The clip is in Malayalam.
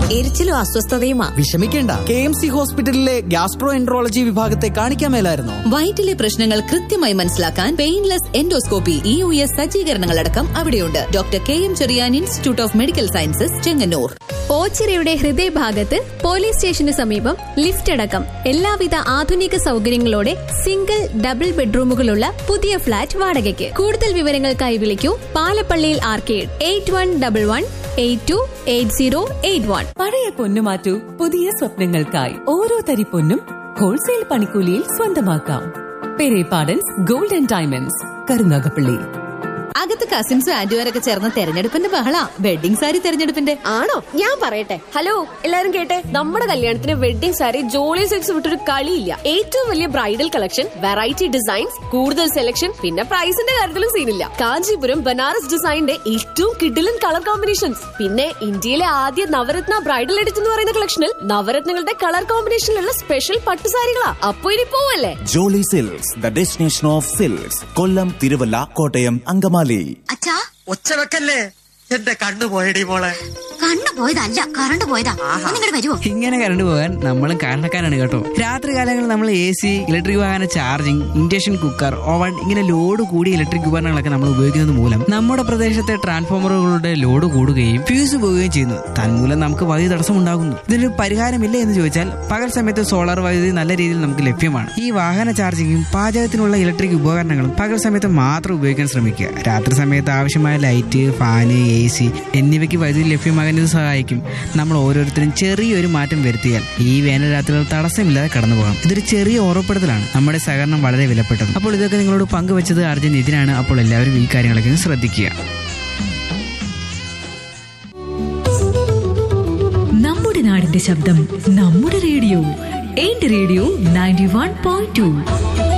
എരിച്ചിലും അസ്വസ്ഥതയുമാ വിഷമിക്കേണ്ട കെ എം സി ഹോസ്പിറ്റലിലെ ഗ്യാസ്ട്രോ എൻട്രോളജി വിഭാഗത്തെ കാണിക്കാൻ മേലായിരുന്നോ വയറ്റിലെ പ്രശ്നങ്ങൾ കൃത്യമായി മനസ്സിലാക്കാൻ painless endoscopy E U S സജ്ജീകരണങ്ങളടക്കം അവിടെയുണ്ട് doctor K M Cherian institute of medical sciences Chengannur ഓച്ചിറയുടെ ഹൃദയഭാഗത്ത് പോലീസ് സ്റ്റേഷന് സമീപം ലിഫ്റ്റ് അടക്കം എല്ലാവിധ ആധുനിക സൗകര്യങ്ങളോടെ സിംഗിൾ ഡബിൾ ബെഡ്റൂമുകളുള്ള പുതിയ ഫ്ളാറ്റ് വാടകയ്ക്ക് കൂടുതൽ വിവരങ്ങൾക്കായി വിളിക്കൂ പാലപ്പള്ളിയിൽ arcade eight one double one eight two eight zero eight one പഴയ പൊന്നു മാറ്റൂ പുതിയ സ്വപ്നങ്ങൾക്കായി ഓരോ തരി പൊന്നും ഹോൾസെയിൽ പണിക്കൂലിയിൽ സ്വന്തമാക്കാം പെരേപാടൻസ് ഗോൾഡൻ ഡയമണ്ട്സ് കരുനാഗപ്പള്ളി അകത്ത് കസിൻസും ആന്റിമാരൊക്കെ ചേർന്ന് തെരഞ്ഞെടുപ്പിന്റെ ബഹള വെഡിങ് സാരി തെരഞ്ഞെടുപ്പിന്റെ ആണോ ഞാൻ പറയട്ടെ ഹലോ എല്ലാരും കേട്ടെ നമ്മുടെ കല്യാണത്തിന് വെഡിംഗ് സാരി ജോളി സിൽക്സ് വിട്ടൊരു കളിയില്ല ഏറ്റവും വലിയ ബ്രൈഡൽ കളക്ഷൻ വെറൈറ്റി ഡിസൈൻസ് കൂടുതൽ സെലക്ഷൻ പിന്നെ പ്രൈസിന്റെ കാര്യത്തിലും സീനില്ല കാഞ്ചീപുരം ബനാറസ് ഡിസൈനിന്റെ ഏറ്റവും കിഡിലൻ കളർ കോമ്പിനേഷൻസ് പിന്നെ ഇന്ത്യയിലെ ആദ്യ നവരത്ന ബ്രൈഡൽ എഡിറ്റ് എന്ന് പറയുന്ന കളക്ഷനിൽ നവരത്നങ്ങളുടെ കളർ കോമ്പിനേഷനിലുള്ള സ്പെഷ്യൽ പട്ടുസാരികളാ അപ്പൊ ഇനി പോവല്ലേ Jolly Silks the destination of silks Kollam Thiruvalla Kottayam Angamaly അച്ഛാ ഒച്ച വെക്കല്ലേ എന്റെ കണ്ണു പോയടി മോളെ കണ്ണു പോയതല്ല കറണ്ട് പോയതാ ഒന്നിങ്ങോട്ട് വരുമോ ഇങ്ങനെ കറണ്ട് പോകാൻ നമ്മളും കാരണക്കാരാണ് കേട്ടോ രാത്രി കാലങ്ങളിൽ നമ്മൾ എ സി ഇലക്ട്രിക് വാഹന ചാർജിങ് ഇൻഡക്ഷൻ കുക്കർ ഓവൻ ഇങ്ങനെ ലോഡ് കൂടിയ ഇലക്ട്രിക് ഉപകരണങ്ങളൊക്കെ നമ്മൾ ഉപയോഗിക്കുന്നത് മൂലം നമ്മുടെ പ്രദേശത്തെ ട്രാൻസ്ഫോമറുകളുടെ ലോഡ് കൂടുകയും ഫ്യൂസ് പോവുകയും ചെയ്യുന്നു തന്മൂലം നമുക്ക് വൈദ്യുതി തടസ്സം ഉണ്ടാകുന്നു ഇതിനൊരു പരിഹാരമില്ല എന്ന് ചോദിച്ചാൽ പകൽ സമയത്ത് സോളാർ വൈദ്യുതി നല്ല രീതിയിൽ നമുക്ക് ലഭ്യമാണ് ഈ വാഹന ചാർജിങ്ങും പാചകത്തിനുള്ള ഇലക്ട്രിക് ഉപകരണങ്ങളും പകൽ സമയത്ത് മാത്രം ഉപയോഗിക്കാൻ ശ്രമിക്കുക രാത്രി സമയത്ത് ആവശ്യമായ ലൈറ്റ് ഫാന് എ സി എന്നിവയ്ക്ക് വൈദ്യുതി ലഭ്യമാകാൻ ഇത് സഹായിക്കും നമ്മൾ ഓരോരുത്തരും ചെറിയൊരു മാറ്റം വരുത്തിയാൽ ഈ വേനൽ രാത്രികൾ തടസ്സമില്ലാതെ കടന്നു പോകാം ഇതൊരു ചെറിയ ഓർമ്മപ്പെടുത്തലാണ് നമ്മുടെ സഹകരണം വളരെ വിലപ്പെട്ടത് അപ്പോൾ ഇതൊക്കെ നിങ്ങളോട് പങ്കുവച്ചത് അർജുൻ ഇതിനാണ് അപ്പോൾ എല്ലാവരും ഈ കാര്യങ്ങളൊക്കെ ഒന്ന് ശ്രദ്ധിക്കുക നമ്മുടെ നാടിന്റെ ശബ്ദം നമ്മുടെ റേഡിയോ എന്റെ radio ninety one point to